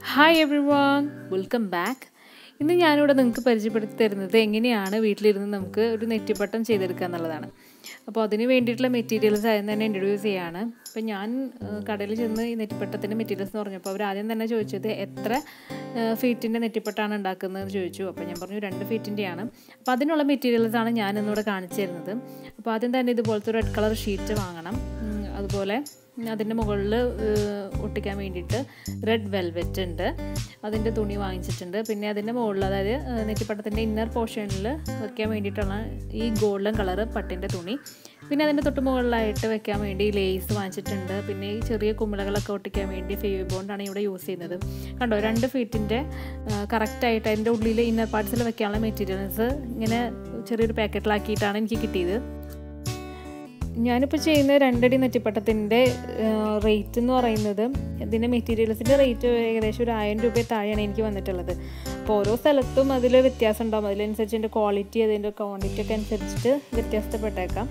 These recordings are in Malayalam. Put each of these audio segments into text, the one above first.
hi everyone welcome back ഇന്ന് ഞാനിവിടെ നിങ്ങൾക്ക് പരിചയപ്പെടുത്തി തരുന്നത് എങ്ങനെയാണ് വീട്ടിലിരുന്ന് നമുക്ക് ഒരു നെറ്റിപ്പട്ടം ചെയ്തെടുക്കുക എന്നുള്ളതാണ് അപ്പോൾ അതിന് വേണ്ടിയിട്ടുള്ള മെറ്റീരിയൽസ് ആദ്യം തന്നെ ഇൻട്രൊഡ്യൂസ് ചെയ്യാണ് അപ്പോൾ ഞാൻ ഏഹ്, കടയിൽ ചെന്ന് ഈ നെറ്റിപ്പട്ടത്തിൻ്റെ മെറ്റീരിയൽസ് എന്ന് പറഞ്ഞപ്പോൾ അവർ ആദ്യം തന്നെ ചോദിച്ചത് എത്ര ഫീറ്റിൻ്റെ നെറ്റിപ്പട്ടാണ് ഉണ്ടാക്കുന്നതെന്ന് ചോദിച്ചു അപ്പോൾ ഞാൻ പറഞ്ഞു രണ്ട് ഫീറ്റിൻ്റെയാണ് അപ്പോൾ അതിനുള്ള മെറ്റീരിയൽസാണ് ഞാൻ ഇന്നിവിടെ കാണിച്ചു തരുന്നത് അപ്പോൾ ആദ്യം തന്നെ ഇതുപോലത്തെ റെഡ് കളർ ഷീറ്റ് വാങ്ങണം ഉം, അതുപോലെ അതിൻ്റെ മുകളിൽ ഒട്ടിക്കാൻ വേണ്ടിയിട്ട് റെഡ് വെൽവെറ്റ് ഉണ്ട് അതിൻ്റെ തുണി വാങ്ങിച്ചിട്ടുണ്ട് പിന്നെ അതിൻ്റെ മുകളിൽ അതായത് ഏഹ്, നെറ്റിപ്പട്ടത്തിൻ്റെ ഇന്നർ പോർഷനിൽ വെക്കാൻ വേണ്ടിയിട്ടുള്ള ഈ ഗോൾഡൻ കളറ് പട്ടിൻ്റെ തുണി പിന്നെ അതിൻ്റെ തൊട്ട് മുകളിലായിട്ട് വെക്കാൻ വേണ്ടി ലേസ് വാങ്ങിച്ചിട്ടുണ്ട് പിന്നെ ഈ ചെറിയ കുമിളകളൊക്കെ ഒട്ടിക്കാൻ വേണ്ടി ഫേവി ബോണ്ടാണ് ഇവിടെ യൂസ് ചെയ്യുന്നത് കണ്ടോ രണ്ട് ഫീറ്റിൻ്റെ കറക്റ്റായിട്ട് അതിൻ്റെ ഉള്ളിൽ ഇന്നർ പാർട്സിൽ വെക്കാനുള്ള മെറ്റീരിയൽസ് ഇങ്ങനെ ചെറിയൊരു പാക്കറ്റിലാക്കിയിട്ടാണ് എനിക്ക് കിട്ടിയത് ഞാനിപ്പോൾ ചെയ്യുന്ന രണ്ടടി നെറ്റിപ്പട്ടത്തിൻ്റെ റേറ്റ് എന്ന് പറയുന്നത് ഇതിൻ്റെ മെറ്റീരിയൽസിൻ്റെ റേറ്റ് ഏകദേശം ഒരു ആയിരം രൂപ താഴെയാണ് എനിക്ക് വന്നിട്ടുള്ളത് അപ്പോൾ ഓരോ സ്ഥലത്തും അതിൽ വ്യത്യാസം ഉണ്ടാകും അതിനനുസരിച്ച് അതിൻ്റെ ക്വാളിറ്റി അതിൻ്റെ ക്വാണ്ടിറ്റി ഒക്കെ അനുസരിച്ചിട്ട് വ്യത്യാസപ്പെട്ടേക്കാം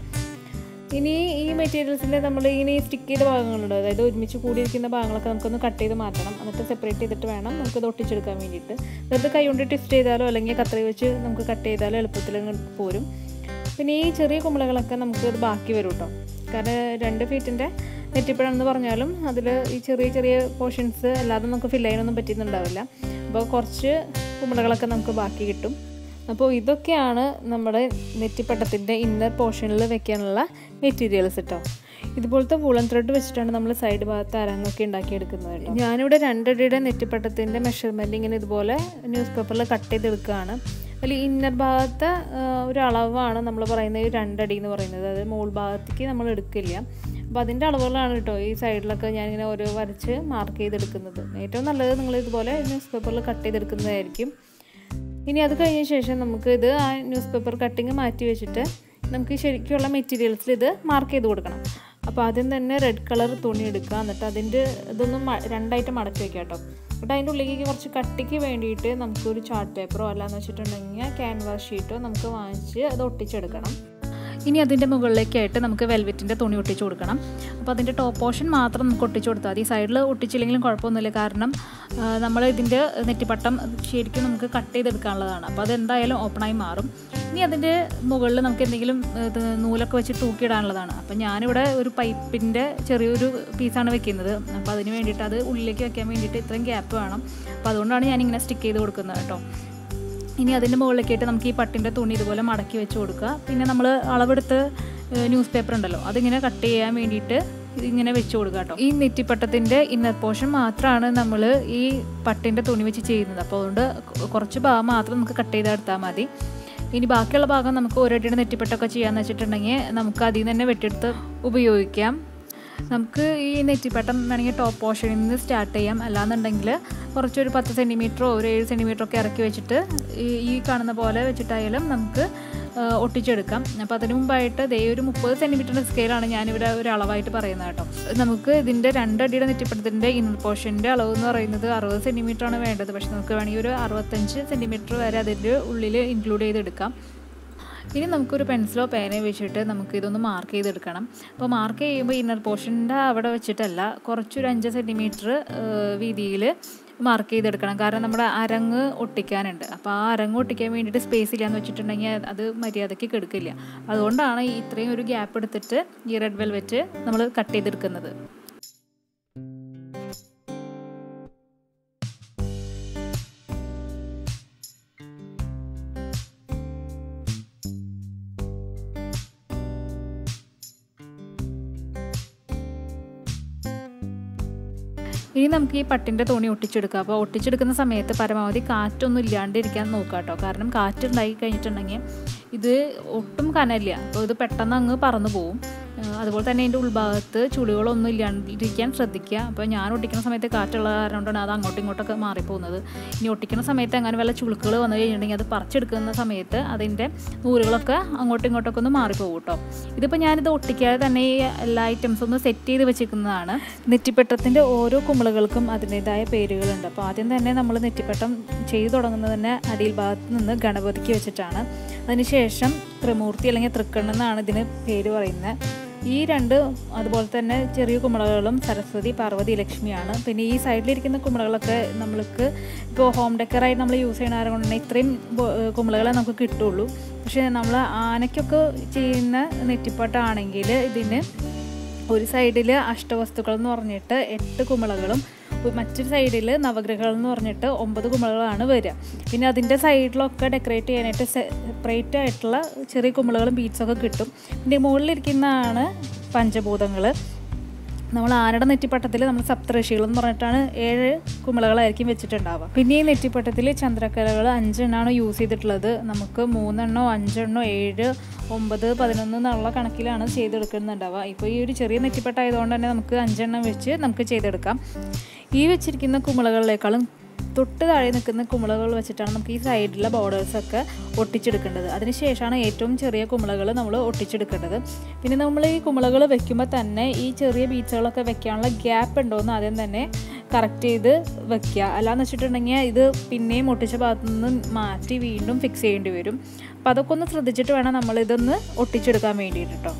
ഇനി ഈ മെറ്റീരിയൽസിൻ്റെ നമ്മൾ ഇങ്ങനെ സ്റ്റിക്ക് ചെയ്ത ഭാഗങ്ങളുണ്ട് അതായത് ഒരുമിച്ച് കൂടിയിരിക്കുന്ന ഭാഗങ്ങളൊക്കെ നമുക്കൊന്ന് കട്ട് ചെയ്ത് മാറ്റണം എന്നിട്ട് സെപ്പറേറ്റ് ചെയ്തിട്ട് വേണം നമുക്കത് ഒട്ടിച്ചെടുക്കാൻ വേണ്ടിയിട്ട് വെറുതെ കൈ കൊണ്ട് ട്വിസ്റ്റ് ചെയ്താലോ അല്ലെങ്കിൽ കത്രി വെച്ച് നമുക്ക് കട്ട് ചെയ്താലോ എളുപ്പത്തിൽ അങ്ങ് പോരും പിന്നെ ഈ ചെറിയ കുമ്പളകളൊക്കെ നമുക്ക് ഇത് ബാക്കി വരും കേട്ടോ കാരണം രണ്ട് ഫീറ്റിൻ്റെ നെറ്റിപ്പഴമെന്ന് പറഞ്ഞാലും അതിൽ ഈ ചെറിയ ചെറിയ പോർഷൻസ് അല്ലാതെ നമുക്ക് ഫില്ല് ചെയ്യാനൊന്നും പറ്റുന്നുണ്ടാവില്ല അപ്പോൾ കുറച്ച് കുമ്പളകളൊക്കെ നമുക്ക് ബാക്കി കിട്ടും അപ്പോൾ ഇതൊക്കെയാണ് നമ്മുടെ നെറ്റിപ്പട്ടത്തിൻ്റെ ഇന്നർ പോർഷനിൽ വെക്കാനുള്ള മെറ്റീരിയൽസ് കേട്ടോ ഇതുപോലത്തെ വൂളൻ ത്രെഡ് വെച്ചിട്ടാണ് നമ്മൾ സൈഡ് ഭാഗത്ത് അരങ്ങൊക്കെ ഉണ്ടാക്കിയെടുക്കുന്നത് കേട്ടോ ഞാനിവിടെ രണ്ടടിയുടെ നെറ്റിപ്പട്ടത്തിൻ്റെ മെഷർമെൻറ്റ് ഇങ്ങനെ ഇതുപോലെ ന്യൂസ് പേപ്പറിൽ കട്ട് ചെയ്തെടുക്കുകയാണ് അതിൽ ഇന്നർ ഭാഗത്തെ ആ, ഒരു അളവാണ് നമ്മൾ പറയുന്നത് ഈ രണ്ടടി എന്ന് പറയുന്നത് അതായത് മുകൾ ഭാഗത്തേക്ക് നമ്മൾ എടുക്കില്ല അപ്പോൾ അതിൻ്റെ അളവുകളാണ് കേട്ടോ ഈ സൈഡിലൊക്കെ ഞാനിങ്ങനെ ഓരോ വരച്ച് മാർക്ക് ചെയ്തെടുക്കുന്നത് ഏറ്റവും നല്ലത് നിങ്ങൾ ഇതുപോലെ ന്യൂസ് പേപ്പറിൽ കട്ട് ചെയ്തെടുക്കുന്നതായിരിക്കും ഇനി അത് കഴിഞ്ഞ ശേഷം നമുക്ക് ഇത് ആ ന്യൂസ് പേപ്പർ കട്ടിങ് മാറ്റി വെച്ചിട്ട് നമുക്ക് ശരിക്കുള്ള മെറ്റീരിയൽസിൽ ഇത് മാർക്ക് ചെയ്ത് കൊടുക്കണം അപ്പോൾ ആദ്യം തന്നെ റെഡ് കളർ തുണി എടുക്കുക എന്നിട്ട് അതിൻ്റെ ഇതൊന്നും മ- രണ്ടായിട്ട് മടക്കി വെക്കുക കേട്ടോ എന്നിട്ട് അതിൻ്റെ ഉള്ളിലേക്ക് കുറച്ച് കട്ടിക്ക് വേണ്ടിയിട്ട് നമുക്കൊരു ചാർട്ട് പേപ്പറോ അല്ലാന്ന് വെച്ചിട്ടുണ്ടെങ്കിൽ ക്യാൻവാസ് ഷീറ്റോ നമുക്ക് വാങ്ങിച്ച് അത് ഒട്ടിച്ചെടുക്കണം ഇനി അതിൻ്റെ മുകളിലേക്കായിട്ട് നമുക്ക് വെൽവെറ്റിൻ്റെ തുണി ഒട്ടിച്ചു കൊടുക്കണം അപ്പോൾ അതിൻ്റെ ടോപ്പ് പോർഷൻ മാത്രം നമുക്ക് ഒട്ടിച്ചു കൊടുത്താൽ മതി സൈഡിൽ ഒട്ടിച്ചില്ലെങ്കിലും കുഴപ്പമൊന്നുമില്ല കാരണം നമ്മൾ ഇതിൻ്റെ നെറ്റിപ്പട്ടം ശരിക്കും നമുക്ക് കട്ട് ചെയ്തെടുക്കാനുള്ളതാണ് അപ്പോൾ അത് എന്തായാലും ഓപ്പണായി മാറും ഇനി അതിൻ്റെ മുകളിൽ നമുക്ക് എന്തെങ്കിലും ഇത് നൂലൊക്കെ വെച്ച് തൂക്കിയിടാനുള്ളതാണ് അപ്പോൾ ഞാനിവിടെ ഒരു പൈപ്പിൻ്റെ ചെറിയൊരു പീസാണ് വെക്കുന്നത് അപ്പോൾ അതിന് വേണ്ടിയിട്ട് അത് ഉള്ളിലേക്ക് വെക്കാൻ വേണ്ടിയിട്ട് ഇത്രയും ഗ്യാപ്പ് വേണം അപ്പോൾ അതുകൊണ്ടാണ് ഞാനിങ്ങനെ സ്റ്റിക്ക് ചെയ്ത് കൊടുക്കുന്നത് കേട്ടോ ഇനി അതിൻ്റെ മുകളിലേക്കായിട്ട് നമുക്ക് ഈ പട്ടിൻ്റെ തുണി ഇതുപോലെ മടക്കി വെച്ച് കൊടുക്കുക പിന്നെ നമ്മൾ അളവെടുത്ത് ന്യൂസ് പേപ്പർ ഉണ്ടല്ലോ അതിങ്ങനെ കട്ട് ചെയ്യാൻ വേണ്ടിയിട്ട് ഇതിങ്ങനെ വെച്ച് കൊടുക്കുക കേട്ടോ ഈ നെറ്റിപ്പട്ടത്തിൻ്റെ ഇന്നർ പോർഷൻ മാത്രമാണ് നമ്മൾ ഈ പട്ടിൻ്റെ തുണി വെച്ച് ചെയ്യുന്നത് അപ്പോൾ അതുകൊണ്ട് കൊ- കുറച്ച് ഭാഗം മാത്രം നമുക്ക് കട്ട് ചെയ്തെടുത്താൽ മതി ഇനി ബാക്കിയുള്ള ഭാഗം നമുക്ക് ഒരടിയുടെ നെറ്റിപ്പട്ടൊക്കെ ചെയ്യാന്ന് വെച്ചിട്ടുണ്ടെങ്കിൽ നമുക്ക് അതിൽ നിന്ന് തന്നെ വെട്ടിയെടുത്ത് ഉപയോഗിക്കാം നമുക്ക് ഈ നെറ്റിപ്പട്ടം വേണമെങ്കിൽ ടോപ്പ് പോർഷനിൽ നിന്ന് സ്റ്റാർട്ട് ചെയ്യാം അല്ലാന്നുണ്ടെങ്കിൽ കുറച്ചൊരു പത്ത് സെൻറ്റിമീറ്ററോ ഒരു ഏഴ് സെൻറ്റിമീറ്ററോ ഒക്കെ ഇറക്കി വെച്ചിട്ട് ഈ ഈ കാണുന്ന പോലെ വെച്ചിട്ടായാലും നമുക്ക് ആ, ഒട്ടിച്ചെടുക്കാം അപ്പോൾ അതിന് മുമ്പായിട്ട് ദേ ഒരു മുപ്പത് സെൻറ്റിമീറ്ററിൻ്റെ സ്കെയിലാണ് ഞാനിവിടെ ഒരു അളവായിട്ട് പറയുന്നത് കേട്ടോ നമുക്ക് ഇതിൻ്റെ രണ്ടടിയുടെ നെറ്റിപ്പട്ടത്തിൻ്റെ ഇന്നർ പോർഷൻ്റെ അളവ് എന്ന് പറയുന്നത് അറുപത് സെൻറ്റിമീറ്റർ ആണ് വേണ്ടത് പക്ഷെ നമുക്ക് വേണമെങ്കിൽ ഒരു അറുപത്തഞ്ച് സെൻറ്റിമീറ്റർ വരെ അതിൻ്റെ ഉള്ളിൽ ഇൻക്ലൂഡ് ചെയ്തെടുക്കാം ഇനി നമുക്കൊരു പെൻസിലോ പേനയോ വെച്ചിട്ട് നമുക്ക് ഇതൊന്ന് മാർക്ക് ചെയ്തെടുക്കണം അപ്പോൾ മാർക്ക് ചെയ്യുമ്പോൾ ഇന്നർ പോർഷൻ്റെ അവിടെ വെച്ചിട്ടല്ല കുറച്ചൊരു അഞ്ച് സെൻറ്റിമീറ്റർ വീതിയിൽ മാർക്ക് ചെയ്തെടുക്കണം കാരണം നമ്മുടെ അരങ്ങ് ഒട്ടിക്കാനുണ്ട് അപ്പോൾ ആ അരങ്ങ് ഒട്ടിക്കാൻ വേണ്ടിയിട്ട് സ്പേസ് ഇല്ലയെന്ന് വെച്ചിട്ടുണ്ടെങ്കിൽ അത് മര്യാദയ്ക്ക് കെടുക്കില്ല അതുകൊണ്ടാണ് ഈ ഇത്രയും ഒരു ഗ്യാപ്പ് എടുത്തിട്ട് ഈ റെഡ് വെൽവെറ്റ് നമ്മൾ കട്ട് ചെയ്തെടുക്കുന്നത് ഇനി നമുക്ക് ഈ പട്ടിൻ്റെ തുണി ഒട്ടിച്ചെടുക്കാം അപ്പോൾ ഒട്ടിച്ചെടുക്കുന്ന സമയത്ത് പരമാവധി കാറ്റൊന്നും ഇല്ലാണ്ടിരിക്കാൻ നോക്കുക കേട്ടോ കാരണം കാറ്റുണ്ടായി കഴിഞ്ഞിട്ടുണ്ടെങ്കിൽ ഇത് ഒട്ടും കനല്ല അപ്പോൾ ഇത് പെട്ടെന്ന് അങ്ങ് പറന്നു പോകും ആ, അതുപോലെ തന്നെ അതിൻ്റെ ഉൾഭാഗത്ത് ചുളികളൊന്നും ഇല്ലാണ്ടിരിക്കാൻ ശ്രദ്ധിക്കുക അപ്പോൾ ഞാൻ ഒട്ടിക്കുന്ന സമയത്ത് കാറ്റുള്ള കാരണം കൊണ്ടാണ് അത് അങ്ങോട്ടും ഇങ്ങോട്ടൊക്കെ മാറിപ്പോകുന്നത് ഇനി ഒട്ടിക്കുന്ന സമയത്ത് അങ്ങനെ വല്ല ചുളുക്കുകൾ വന്നു കഴിഞ്ഞിട്ടുണ്ടെങ്കിൽ അത് പറിച്ചെടുക്കുന്ന സമയത്ത് അതിൻ്റെ നൂലുകളൊക്കെ അങ്ങോട്ടും ഇങ്ങോട്ടൊക്കെ ഒന്ന് മാറിപ്പോകും കേട്ടോ ഇതിപ്പോൾ ഞാനിത് ഒട്ടിക്കാതെ തന്നെ ഈ എല്ലാ ഐറ്റംസും ഒന്ന് സെറ്റ് ചെയ്ത് വെച്ചിരിക്കുന്നതാണ് നെറ്റിപ്പട്ടത്തിൻ്റെ ഓരോ കുമിളകൾക്കും അതിൻ്റെതായ പേരുകളുണ്ട് അപ്പോൾ ആദ്യം തന്നെ നമ്മൾ നെറ്റിപ്പട്ടം ചെയ്തു തുടങ്ങുന്നത് തന്നെ അടിയിൽ ഭാഗത്ത് നിന്ന് ഗണപതിക്ക് വെച്ചിട്ടാണ് അതിനുശേഷം ത്രിമൂർത്തി അല്ലെങ്കിൽ തൃക്കണ്ണെന്നാണ് ഇതിന് പേര് പറയുന്നത് ഈ രണ്ട് അതുപോലെ തന്നെ ചെറിയ കുമ്പളകളും സരസ്വതി പാർവതി ലക്ഷ്മിയാണ് പിന്നെ ഈ സൈഡിലിരിക്കുന്ന കുമ്പളകളൊക്കെ നമ്മൾക്ക് ഇപ്പോൾ ഹോം ഡെക്കറായി നമ്മൾ യൂസ് ചെയ്യണ ആരും കൊണ്ടുതന്നെ ഇത്രയും ബോ- കുമ്പളകളെ നമുക്ക് കിട്ടുള്ളൂ പക്ഷേ നമ്മൾ ആനയ്ക്കൊക്കെ ചെയ്യുന്ന നെറ്റിപ്പട്ടാണെങ്കിൽ ഇതിന് ഒരു സൈഡിൽ അഷ്ടവസ്തുക്കൾ എന്ന് പറഞ്ഞിട്ട് എട്ട് കുമ്പളകളും ഉ- മറ്റൊരു സൈഡിൽ നവഗ്രഹങ്ങൾ എന്ന് പറഞ്ഞിട്ട് ഒമ്പത് കുമ്പളകളാണ് വരിക പിന്നെ അതിൻ്റെ സൈഡിലൊക്കെ ഡെക്കറേറ്റ് ചെയ്യാനായിട്ട് സെപ്പറേറ്റ് ആയിട്ടുള്ള ചെറിയ കുമ്പളകളും ബീഡ്സൊക്കെ കിട്ടും പിന്നെ മുകളിലിരിക്കുന്നതാണ് പഞ്ചഭൂതങ്ങൾ നമ്മൾ ആനയുടെ നെറ്റിപ്പട്ടത്തിൽ നമ്മൾ സപ്തഋഷികൾ എന്ന് പറഞ്ഞിട്ടാണ് ഏഴ് കുമിളകളായിരിക്കും വെച്ചിട്ടുണ്ടാവുക പിന്നെ ഈ നെറ്റിപ്പട്ടത്തിൽ ചന്ദ്രക്കലകൾ അഞ്ചെണ്ണമാണ് യൂസ് ചെയ്തിട്ടുള്ളത് നമുക്ക് മൂന്നെണ്ണോ അഞ്ചെണ്ണോ ഏഴ് ഒമ്പത് പതിനൊന്ന് എന്നുള്ള കണക്കിലാണ് ചെയ്തെടുക്കുന്നുണ്ടാവുക ഇപ്പോൾ ഈ ഒരു ചെറിയ നെറ്റിപ്പട്ട ആയതുകൊണ്ട് തന്നെ നമുക്ക് അഞ്ചെണ്ണം വെച്ച് നമുക്ക് ചെയ്തെടുക്കാം ഈ വെച്ചിരിക്കുന്ന കുമിളകളിലേക്കാളും തൊട്ട് താഴെ നിൽക്കുന്ന കുമിളകൾ വെച്ചിട്ടാണ് നമുക്ക് ഈ സൈഡിലെ ബോർഡേഴ്സൊക്കെ ഒട്ടിച്ചെടുക്കേണ്ടത് അതിനുശേഷമാണ് ഏറ്റവും ചെറിയ കുമിളകൾ നമ്മൾ ഒട്ടിച്ചെടുക്കേണ്ടത് പിന്നെ നമ്മൾ ഈ കുമിളകൾ വെക്കുമ്പോൾ തന്നെ ഈ ചെറിയ ബീച്ചുകളൊക്കെ വെക്കാനുള്ള ഗ്യാപ്പ് ഉണ്ടോയെന്ന് ആദ്യം തന്നെ കറക്റ്റ് ചെയ്ത് വെക്കുക അല്ലാന്ന് വെച്ചിട്ടുണ്ടെങ്കിൽ ഇത് പിന്നെയും ഒട്ടിച്ച ഭാഗത്തു നിന്ന് മാറ്റി വീണ്ടും ഫിക്സ് ചെയ്യേണ്ടി വരും അപ്പോൾ അതൊക്കെ ഒന്ന് ശ്രദ്ധിച്ചിട്ട് വേണം നമ്മളിതൊന്ന് ഒട്ടിച്ചെടുക്കാൻ വേണ്ടിയിട്ട് കേട്ടോ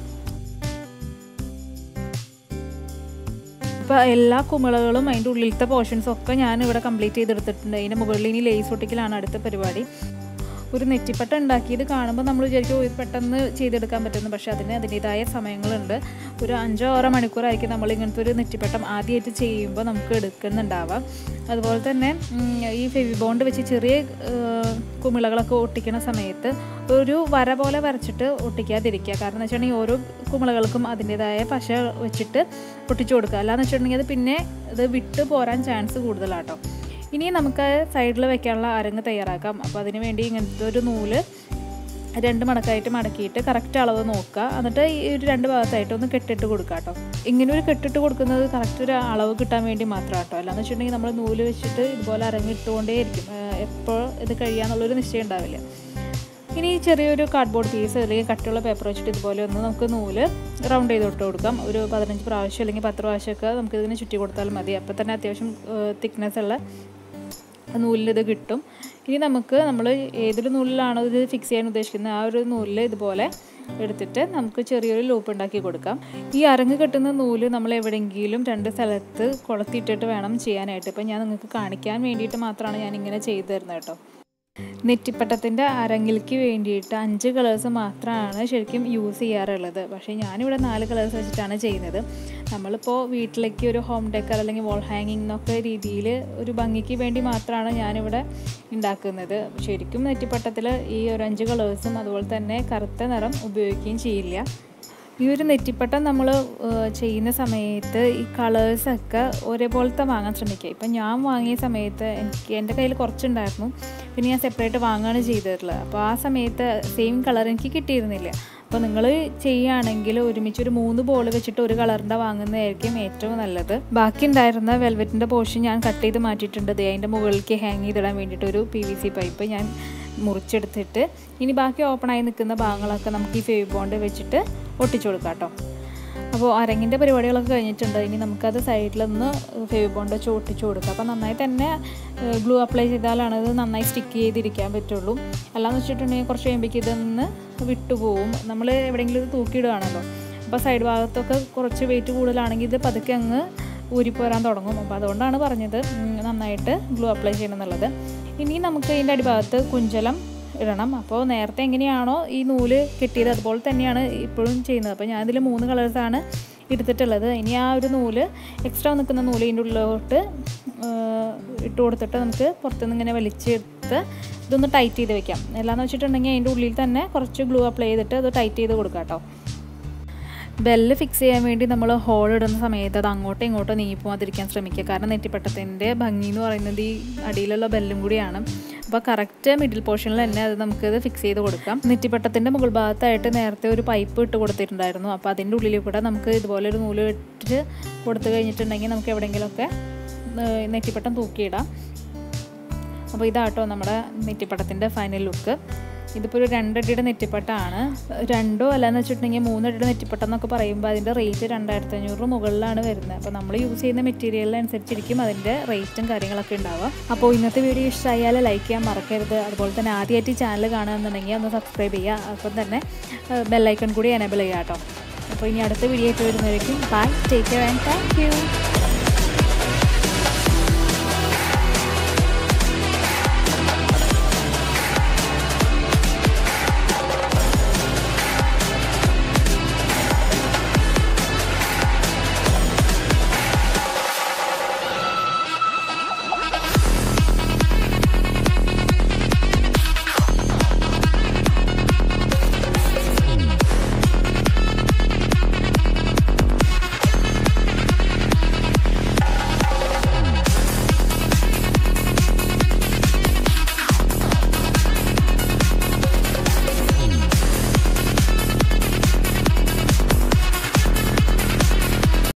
ഇപ്പോൾ എല്ലാ കുമിളകളും അതിൻ്റെ ഉള്ളിലത്തെ പോർഷൻസും ഒക്കെ ഞാൻ ഇവിടെ കംപ്ലീറ്റ് ചെയ്തെടുത്തിട്ടുണ്ട് അതിൻ്റെ മുകളിൽ ഇനി ലേസ് ഒട്ടിക്കലാണ് അടുത്ത പരിപാടി ഒരു നെറ്റിപ്പട്ട ഉണ്ടാക്കിയത് കാണുമ്പോൾ നമ്മൾ വിചാരിക്കും "ഓ, ഇത് പെട്ടെന്ന് ചെയ്തെടുക്കാൻ പറ്റുന്നു പക്ഷേ അതിന് അതിൻ്റെതായ സമയങ്ങളുണ്ട് ഒരു അഞ്ചോ ആറോ മണിക്കൂറായിരിക്കും നമ്മൾ ഇങ്ങനത്തെ ഒരു നെറ്റിപ്പട്ടം ആദ്യമായിട്ട് ചെയ്യുമ്പോൾ നമുക്ക് എടുക്കുന്നുണ്ടാവാം അതുപോലെ തന്നെ ഉം, ഈ ഫെവി ബോണ്ട് വെച്ച് ചെറിയ ഏഹ്, കുമിളകളൊക്കെ ഒട്ടിക്കുന്ന സമയത്ത് ഒരു വര പോലെ വരച്ചിട്ട് ഒട്ടിക്കാതിരിക്കുക കാരണം എന്ന് വെച്ചിട്ടുണ്ടെങ്കിൽ ഓരോ കുമിളകൾക്കും അതിൻ്റെതായ പശ വെച്ചിട്ട് ഒട്ടിച്ചു കൊടുക്കുക അല്ലാന്ന് വെച്ചിട്ടുണ്ടെങ്കിൽ അത് പിന്നെ ഇത് വിട്ടു പോരാൻ ചാൻസ് കൂടുതലാട്ടോ ഇനി നമുക്ക് സൈഡിൽ വെക്കാനുള്ള അരങ്ങ് തയ്യാറാക്കാം അപ്പോൾ അതിന് വേണ്ടി ഇങ്ങനത്തെ ഒരു നൂല് രണ്ട് മടക്കായിട്ട് മടക്കിയിട്ട് കറക്റ്റ് അളവ് നോക്കുക എന്നിട്ട് ഈ ഒരു രണ്ട് ഭാഗത്തായിട്ട് ഒന്ന് കെട്ടിട്ട് കൊടുക്കുക കേട്ടോ ഇങ്ങനെ ഒരു കെട്ടിട്ട് കൊടുക്കുന്നത് കറക്റ്റ് ഒരു അളവ് കിട്ടാൻ വേണ്ടി മാത്രം കേട്ടോ അല്ലാന്ന് വെച്ചിട്ടുണ്ടെങ്കിൽ നമ്മൾ നൂല് വെച്ചിട്ട് ഇതുപോലെ അരങ്ങിട്ടുകൊണ്ടേ ഇരിക്കും എപ്പോൾ ഇത് കഴിയാന്നുള്ളൊരു നിശ്ചയം ഉണ്ടാവില്ല ഇനി ഈ ചെറിയൊരു കാർഡ്ബോർഡ് പീസ് അല്ലെങ്കിൽ കട്ടിയുള്ള പേപ്പർ വെച്ചിട്ട് ഇതുപോലെ ഒന്ന് നമുക്ക് നൂല് റൗണ്ട് ചെയ്ത് ഇട്ട് കൊടുക്കാം ഒരു പതിനഞ്ച് പ്രാവശ്യം അല്ലെങ്കിൽ പത്ത് പ്രാവശ്യമൊക്കെ നമുക്ക് ഇതിന് ചുറ്റി കൊടുത്താൽ മതി അപ്പോൾ തന്നെ അത്യാവശ്യം തിക്നെസ് ഉള്ള നൂലിൽ ഇത് കിട്ടും ഇനി നമുക്ക് നമ്മൾ ഏതൊരു നൂലിലാണോ ഇത് ഫിക്സ് ചെയ്യാൻ ഉദ്ദേശിക്കുന്നത് ആ ഒരു നൂലിൽ ഇതുപോലെ എടുത്തിട്ട് നമുക്ക് ചെറിയൊരു ലൂപ്പ് ഉണ്ടാക്കി കൊടുക്കാം ഈ അരങ്ങ് കെട്ടുന്ന നൂല് നമ്മൾ എവിടെയെങ്കിലും രണ്ട് സ്ഥലത്ത് കൊളത്തിയിട്ടിട്ട് വേണം ചെയ്യാനായിട്ട് ഇപ്പം ഞാൻ നിങ്ങൾക്ക് കാണിക്കാൻ വേണ്ടിയിട്ട് മാത്രമാണ് ഞാൻ ഇങ്ങനെ ചെയ്തു തരുന്നത് കേട്ടോ നെറ്റിപ്പട്ടത്തിൻ്റെ അരങ്ങിലേക്ക് വേണ്ടിയിട്ട് അഞ്ച് കളേഴ്സ് മാത്രമാണ് ശരിക്കും യൂസ് ചെയ്യാറുള്ളത് പക്ഷേ ഞാനിവിടെ നാല് കളേഴ്സ് വെച്ചിട്ടാണ് ചെയ്യുന്നത് നമ്മളിപ്പോൾ വീട്ടിലേക്ക് ഒരു ഹോം ഡെക്കർ അല്ലെങ്കിൽ വോൾ ഹാങ്ങിങ് എന്നൊക്കെ രീതിയിൽ ഒരു ഭംഗിക്ക് വേണ്ടി മാത്രമാണ് ഞാനിവിടെ ഉണ്ടാക്കുന്നത് ശരിക്കും നെറ്റിപ്പട്ടത്തിൽ ഈ ഒരു അഞ്ച് കളേഴ്സും അതുപോലെ തന്നെ കറുത്ത നിറം ഉപയോഗിക്കുകയും ചെയ്യില്ല ഈ ഒരു നെറ്റിപ്പട്ടം നമ്മൾ ചെയ്യുന്ന സമയത്ത് ഈ കളേഴ്സൊക്കെ ഒരേപോലത്തെ വാങ്ങാൻ ശ്രമിക്കുക ഇപ്പം ഞാൻ വാങ്ങിയ സമയത്ത് എനിക്ക് എൻ്റെ കയ്യിൽ കുറച്ചുണ്ടായിരുന്നു പിന്നെ ഞാൻ സെപ്പറേറ്റ് വാങ്ങുകയാണ് ചെയ്തിട്ടുള്ളത് അപ്പോൾ ആ സമയത്ത് സെയിം കളർ എനിക്ക് കിട്ടിയിരുന്നില്ല അപ്പോൾ നിങ്ങൾ ചെയ്യുകയാണെങ്കിൽ ഒരുമിച്ച് ഒരു മൂന്ന് ബോൾ വെച്ചിട്ട് ഒരു കളറിൻ്റെ വാങ്ങുന്നതായിരിക്കും ഏറ്റവും നല്ലത് ബാക്കി ഉണ്ടായിരുന്ന വെൽവെറ്റിൻ്റെ പോർഷൻ ഞാൻ കട്ട് ചെയ്ത് മാറ്റിയിട്ടുണ്ട് ദേ അതിൻ്റെ മുകളിലേക്ക് ഹാങ് ചെയ്തിടാൻ വേണ്ടിയിട്ട് ഒരു പി വി സി പൈപ്പ് ഞാൻ മുറിച്ചെടുത്തിട്ട് ഇനി ബാക്കി ഓപ്പണായി നിൽക്കുന്ന ഭാഗങ്ങളൊക്കെ നമുക്ക് ഈ ഫേവ് ബോണ്ട് വെച്ചിട്ട് ഒട്ടിച്ചു കൊടുക്കാം കേട്ടോ അപ്പോൾ അരങ്ങിൻ്റെ പരിപാടികളൊക്കെ കഴിഞ്ഞിട്ടുണ്ട് ഇനി നമുക്കത് സൈഡിലൊന്ന് ഫേവ് ബോണ്ട് വെച്ച് ഒട്ടിച്ചു കൊടുക്കാം അപ്പോൾ നന്നായി തന്നെ ഗ്ലൂ അപ്ലൈ ചെയ്താലാണ് ഇത് നന്നായി സ്റ്റിക്ക് ചെയ്തിരിക്കാൻ പറ്റുള്ളൂ അല്ലാന്ന് വെച്ചിട്ടുണ്ടെങ്കിൽ കുറച്ച് കഴിയുമ്പോഴേക്ക് ഇതൊന്ന് വിട്ടുപോകും നമ്മൾ എവിടെയെങ്കിലും ഇത് തൂക്കിയിടുകയാണല്ലോ അപ്പോൾ സൈഡ് ഭാഗത്തൊക്കെ കുറച്ച് വെയിറ്റ് കൂടുതലാണെങ്കിൽ ഇത് പതുക്കെ അങ്ങ് ഊരിപ്പോരാൻ തുടങ്ങും അപ്പോൾ അതുകൊണ്ടാണ് പറഞ്ഞത് ഉം, നന്നായിട്ട് ഗ്ലൂ അപ്ലൈ ചെയ്യണം എന്നുള്ളത് ഇനി നമുക്ക് ഇതിൻ്റെ അടിഭാഗത്ത് കുഞ്ചലം ഇടണം അപ്പോൾ നേരത്തെ എങ്ങനെയാണോ ഈ നൂല് കെട്ടിയത് അതുപോലെ തന്നെയാണ് ഇപ്പോഴും ചെയ്യുന്നത് അപ്പോൾ ഞാനിതിൽ മൂന്ന് കളേഴ്സാണ് എടുത്തിട്ടുള്ളത് ഇനി ആ ഒരു നൂല് എക്സ്ട്രാ നിൽക്കുന്ന നൂല് ഇതിൻ്റെ ഉള്ളിലോട്ട് ആ, ഇട്ട് കൊടുത്തിട്ട് നമുക്ക് പുറത്തുനിന്ന് ഇങ്ങനെ വലിച്ചെടുത്ത് ഇതൊന്ന് ടൈറ്റ് ചെയ്ത് വെക്കാം എല്ലാന്ന് വെച്ചിട്ടുണ്ടെങ്കിൽ അതിൻ്റെ ഉള്ളിൽ തന്നെ കുറച്ച് ഗ്ലൂ അപ്ലൈ ചെയ്തിട്ട് അത് ടൈറ്റ് ചെയ്ത് കൊടുക്കാം കേട്ടോ ബെല്ല് ഫിക്സ് ചെയ്യാൻ വേണ്ടി നമ്മൾ ഹോൾ ഇടുന്ന സമയത്ത് അത് അങ്ങോട്ടോ ഇങ്ങോട്ടോ നീങ്ങിപ്പോകാതിരിക്കാൻ ശ്രമിക്കുക കാരണം നെറ്റിപ്പട്ടത്തിൻ്റെ ഭംഗി എന്ന് പറയുന്നത് ഈ അടിയിലുള്ള ബെല്ലും കൂടിയാണ് അപ്പോൾ കറക്റ്റ് മിഡിൽ പോർഷനിൽ തന്നെ അത് നമുക്കത് ഫിക്സ് ചെയ്ത് കൊടുക്കാം നെറ്റിപ്പട്ടത്തിൻ്റെ മുകൾ ഭാഗത്തായിട്ട് നേരത്തെ ഒരു പൈപ്പ് ഇട്ട് കൊടുത്തിട്ടുണ്ടായിരുന്നു അപ്പോൾ അതിൻ്റെ ഉള്ളിൽ കൂടെ നമുക്ക് ഇതുപോലെ ഒരു നൂല് ഇട്ടിട്ട് കൊടുത്തു കഴിഞ്ഞിട്ടുണ്ടെങ്കിൽ നമുക്ക് എവിടെയെങ്കിലുമൊക്കെ ഏഹ്, നെറ്റിപ്പട്ടം തൂക്കിയിടാം അപ്പോൾ ഇതാട്ടോ നമ്മുടെ നെറ്റിപ്പട്ടത്തിൻ്റെ ഫൈനൽ ലുക്ക് ഇതിപ്പോൾ ഒരു രണ്ടടിയുടെ നെറ്റിപ്പട്ടമാണ് രണ്ടോ അല്ലാന്ന് വെച്ചിട്ടുണ്ടെങ്കിൽ മൂന്നടിയുടെ നെറ്റിപ്പട്ടം എന്നൊക്കെ പറയുമ്പോൾ അതിൻ്റെ റേറ്റ് രണ്ടായിരത്തി അഞ്ഞൂറ് മുകളിലാണ് വരുന്നത് അപ്പോൾ നമ്മൾ യൂസ് ചെയ്യുന്ന മെറ്റീരിയലിനനുസരിച്ചിരിക്കും അതിൻ്റെ റേറ്റും കാര്യങ്ങളൊക്കെ ഉണ്ടാവുക അപ്പോൾ ഇന്നത്തെ വീഡിയോ ഇഷ്ടമായാൽ ലൈക്ക് ചെയ്യാൻ മറക്കരുത് അതുപോലെ തന്നെ ആദ്യമായിട്ട് ഈ ചാനൽ കാണുകയെന്നുണ്ടെങ്കിൽ ഒന്ന് സബ്സ്ക്രൈബ് ചെയ്യുക അപ്പം തന്നെ ബെല്ലൈക്കൺ കൂടി എനേബിൾ ചെയ്യുക കേട്ടോ അപ്പോൾ ഇനി അടുത്ത വീഡിയോ ആയിട്ട് വരുന്നതായിരിക്കും bye take care and thank U